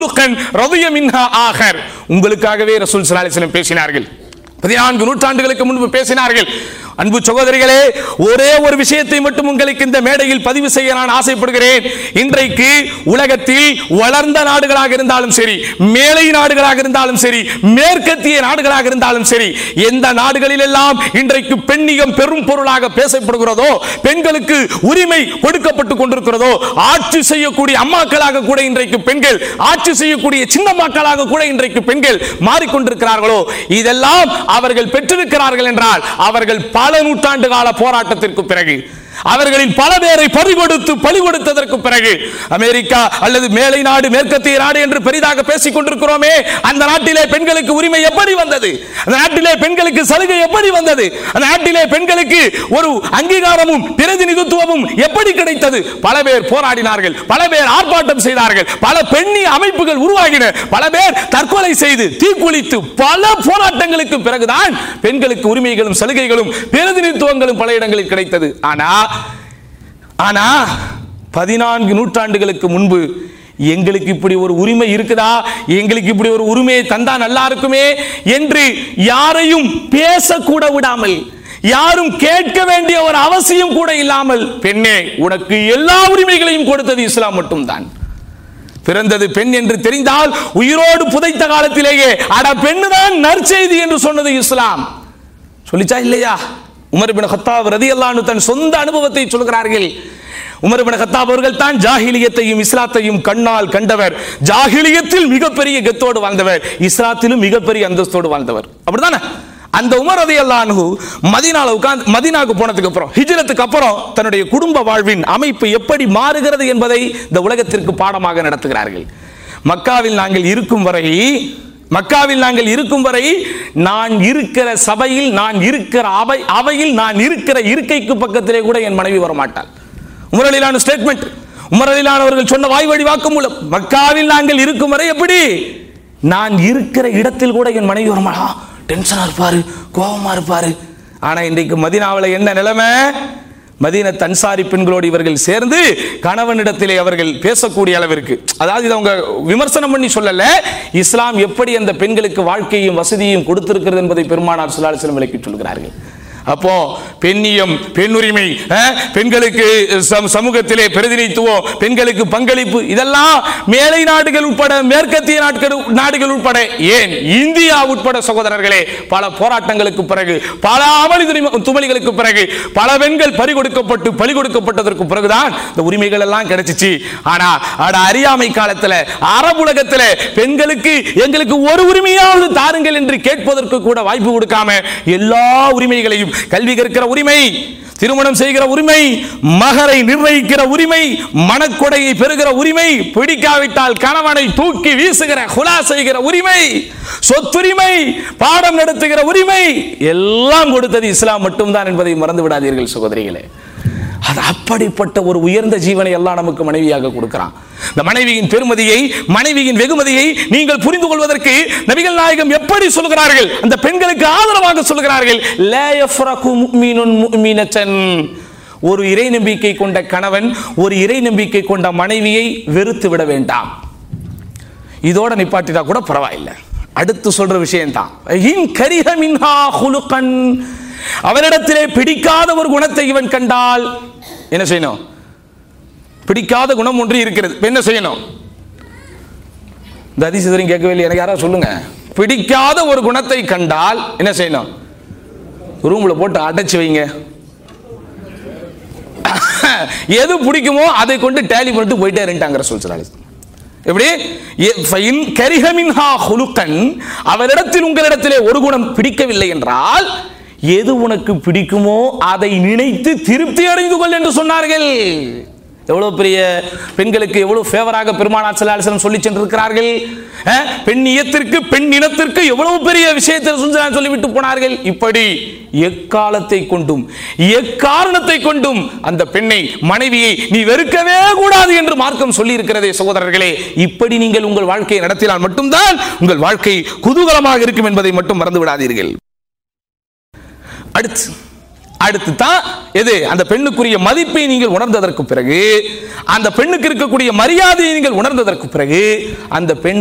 ரதிய மின்ஹா ஆகர் உங்களுக்காகவே ரசூல் ஸல்லல்லாஹு அலைஹி வஸல்லம் பேசினார்கள் பதினான்கு நூற்றாண்டுகளுக்கு முன்பு பேசினார்கள் அன்பு சகோதரிகளே ஒரே ஒரு விஷயத்தை மட்டும் உங்களுக்கு இந்த மேடையில் பதிவு செய்ய நான் ஆசைப்படுகிறேன் இன்றைக்கு உலகத்தில் வளர்ந்த நாடுகளாக இருந்தாலும் சரி மேலை நாடுகளாக இருந்தாலும் சரி மேற்கத்திய நாடுகளாக இருந்தாலும் சரி எந்த நாடுகளில் எல்லாம் இன்றைக்கு பெண்ணியம் பெரும் பொருளாக பேசப்படுகிறதோ பெண்களுக்கு உரிமை கொடுக்கப்பட்டு கொண்டிருக்கிறதோ ஆட்சி செய்யக்கூடிய அம்மாக்களாக கூட இன்றைக்கு பெண்கள் ஆட்சி செய்யக்கூடிய சின்ன மக்களாக கூட இன்றைக்கு பெண்கள் மாறிக்கொண்டிருக்கிறார்களோ இதெல்லாம் அவர்கள் பெற்றிருக்கிறார்கள் என்றால் அவர்கள் பல நூற்றாண்டு கால போராட்டத்திற்கு பிறகு அவர்களில் பல பேரை பறி கொடுத்து பலி கொடுத்ததற்கு பிறகு அமெரிக்கா அல்லது மேலை நாடு மேற்கத்திய நாடு என்று பெரிதாக பேசிக் கொண்டிருக்கிறோமே அந்த நாட்டிலே பெண்களுக்கு உரிமை எப்படி வந்தது அந்த நாட்டிலே பெண்களுக்கு சலுகை எப்படி வந்தது அந்த நாட்டிலே பெண்களுக்கு ஒரு அங்கீகாரமும் பிரதிநிதித்துவமும் எப்படி கிடைத்தது பல பேர் போராடினார்கள் பல பேர் ஆர்ப்பாட்டம் செய்தார்கள் பல பெண்ணி அமைப்புகள் உருவாகின பல பேர் தற்கொலை செய்து தீக்குளித்து பல போராட்டங்களுக்கு பிறகுதான் பெண்களுக்கு உரிமைகளும் சலுகைகளும் பிரதிநிதித்துவங்களும் பல இடங்களில் கிடைத்தது ஆனா ஆனா பதினான்கு நூற்றாண்டுகளுக்கு முன்பு எங்களுக்கு இப்படி ஒரு உரிமை இருக்குதா எங்களுக்கு இப்படி ஒரு உரிமையை தந்தா நல்லா இருக்குமே என்று யாரையும் பேசக்கூட விடாமல் யாரும் கேட்க வேண்டிய ஒரு அவசியம் கூட இல்லாமல் பெண்ணே உனக்கு எல்லா உரிமைகளையும் கொடுத்தது இஸ்லாம் மட்டும்தான் பிறந்தது பெண் என்று தெரிந்தால் உயிரோடு புதைத்த காலத்திலேயே அட பெண்ணுதான் நற்செய்தி என்று சொன்னது இஸ்லாம் சொல்லிச்சா இல்லையா உமர் பின் கத்தாப் ரதியல்லாஹு தன் சொந்த அனுபவத்தை சொல்கிறார்கள் உமர் பின் கத்தாப் அவர்கள் தான் ஜாஹிலியத்தையும் இஸ்லாத்தையும் கண்ணால் கண்டவர் ஜாஹிலியத்தில் மிகப்பெரிய கெத்தோடு வாழ்ந்தவர் இஸ்லாத்திலும் மிகப்பெரிய அந்தஸ்தோடு வாழ்ந்தவர் அப்படிதானே அந்த உமர் ரதியல்லாஹு மதீனால உட்கார்ந்து மதீனாவுக்கு போனதுக்கு அப்புறம் ஹிஜ்ரத்துக்கு அப்புறம் தன்னுடைய குடும்ப வாழ்வின் அமைப்பு எப்படி மாறுகிறது என்பதை இந்த உலகத்திற்கு பாடமாக நடத்துகிறார்கள் மக்காவில் நாங்கள் இருக்கும் வரை மக்காவில் நாங்கள் இருக்கும் வரை நான் இருக்கிற சபையில் நான் இருக்கிற அவை அவையில் நான் இருக்கிற இருக்கைக்கு பக்கத்திலே கூட என் மனைவி வரமாட்டாள் உமரலிலான ஸ்டேட்மெண்ட் உமரலிலான அவர்கள் சொன்ன வாய் வழி வாக்கு மூலம் மக்காவில் நாங்கள் இருக்கும் வரை எப்படி நான் இருக்கிற இடத்தில் கூட என் மனைவி வரமாட்டா டென்ஷனா இருப்பாரு கோபமா இருப்பாரு ஆனா இன்றைக்கு மதினாவில் என்ன நிலைமை மதீன தன்சாரி பெண்களோடு இவர்கள் சேர்ந்து கணவனிடத்திலே அவர்கள் பேசக்கூடிய அளவிற்கு அதாவது இதை அவங்க விமர்சனம் பண்ணி சொல்லல இஸ்லாம் எப்படி அந்த பெண்களுக்கு வாழ்க்கையும் வசதியும் கொடுத்திருக்கிறது என்பதை பெருமானார் சுல்லாசலம் விளக்கி சொல்கிறார்கள் அப்போ பெண்ணியம் பெண்ணுரிமை அஹ், பெண்களுக்கு சம- சமூகத்திலே பிரதிநிதித்துவம் பெண்களுக்கு பங்களிப்பு இதெல்லாம் மேலை நாடுகள் உட்பட மேற்கத்திய நாட்கள் நாடுகள் உட்பட ஏன் இந்தியா உட்பட சகோதரர்களே பல போராட்டங்களுக்கு பிறகு பல அமளி துரிம- துமளிகளுக்கு பிறகு பல பெண்கள் பறி கொடுக்கப்பட்டு பலி கொடுக்கப்பட்டதற்கு பிறகுதான் இந்த உரிமைகள் எல்லாம் கிடைச்சிச்சு ஆனா அட அறியாமை காலத்துல அரபுலகத்துல பெண்களுக்கு எங்களுக்கு ஒரு உரிமையாவது தாருங்கள் என்று கேட்பதற்கு கூட வாய்ப்பு கொடுக்காம எல்லா உரிமைகளையும் கல்வி கற்கிற உரிமை திருமணம் செய்கிற உரிமை மகரை நிர்ணயிக்கிற உரிமை மனக்கொடையை பெறுகிற உரிமை பிடிக்காவிட்டால் கணவனை தூக்கி வீசுகிற குலா செய்கிற உரிமை சொத்துரிமை பாடம் நடத்துகிற உரிமை எல்லாம் கொடுத்தது இஸ்லாம் மட்டும்தான் என்பதை மறந்து விடாதீர்கள் சகோதரிகளே அது அப்படிப்பட்ட ஒரு உயர்ந்த ஜீவனை எல்லாம் நமக்கு மனைவியாக கொடுக்கிறான் இந்த மனைவியின் பெருமதியை மனைவியின் வெகுமதியை நீங்கள் புரிந்து கொள்வதற்கு நபிகள் நாயகம் எப்படி சொல்கிறார்கள் அந்த பெண்களுக்கு ஆதரவாக சொல்கிறார்கள் "லா யஃப்ரகு முஃமினுன் முஃமினத்தன்." ஒரு இறை நம்பிக்கை கொண்ட கணவன் ஒரு இறை நம்பிக்கை கொண்ட மனைவியை வெறுத்து விட வேண்டாம் இதோட நிப்பாட்டிட்டா கூட பரவாயில்லை அடுத்து சொல்ற விஷயம் தான் இன் கரிஹ மின்ஹா ஹுலுகன் அவரிடத்திலே பிடிக்காத ஒரு குணத்தை இவன் கண்டால் என்ன செய்யணும் பிடிக்காத குணம் ஒன்று இருக்கிறது இப்ப என்ன செய்யணும் இந்த அதிசயம் கேட்கவே இல்லை எனக்கு யாராவது சொல்லுங்க பிடிக்காத ஒரு குணத்தை கண்டால் என்ன செய்யணும் ரூம்ல போட்டு அடைச்சு வைங்க எது பிடிக்குமோ அதை கொண்டு டேலி பண்ணிட்டு போயிட்டே இருந்துட்டாங்கிற சொல்றாங்க எப்படி எ- ஃபைன் கரிஹமின்ஹா ஹுலுக்கன் அவரிடத்தில் உங்களிடத்திலே ஒரு குணம் பிடிக்கவில்லை என்றால் எது உனக்கு பிடிக்குமோ அதை நினைத்து திருப்தி அடைந்து கொள் என்று சொன்னார்கள் எவ்வளவு பெரிய பெண்களுக்கு எவ்வளவு ஃபேவராக பெருமானார் செல்லாசலம் சொல்லி சென்றிருக்கிறார்கள் அஹ், பெண் இயத்திற்கு பெண் இனத்திற்கு எவ்வளவு பெரிய விஷயத்தை சுந்தரன் சொல்லிவிட்டு போனார்கள் இப்படி எக்காலத்தை கொண்டும் எக்காரணத்தை கொண்டும் அந்த பெண்ணை மனைவியை நீ வெறுக்கவே கூடாது என்று மார்க்கம் சொல்லி இருக்கிறதே சகோதரர்களே இப்படி நீங்கள் உங்கள் வாழ்க்கையை நடத்தினால் மட்டும்தான் உங்கள் வாழ்க்கை குதூகலமாக இருக்கும் என்பதை மட்டும் மறந்து விடாதீர்கள் அடுத்து அடுத்து தான் எது அந்த பெண்ணுக்குரிய மதிப்பை நீங்கள் உணர்ந்ததற்கு பிறகு அந்த பெண்ணுக்கு இருக்கக்கூடிய மரியாதையை நீங்கள் உணர்ந்ததற்கு பிறகு அந்த பெண்ணை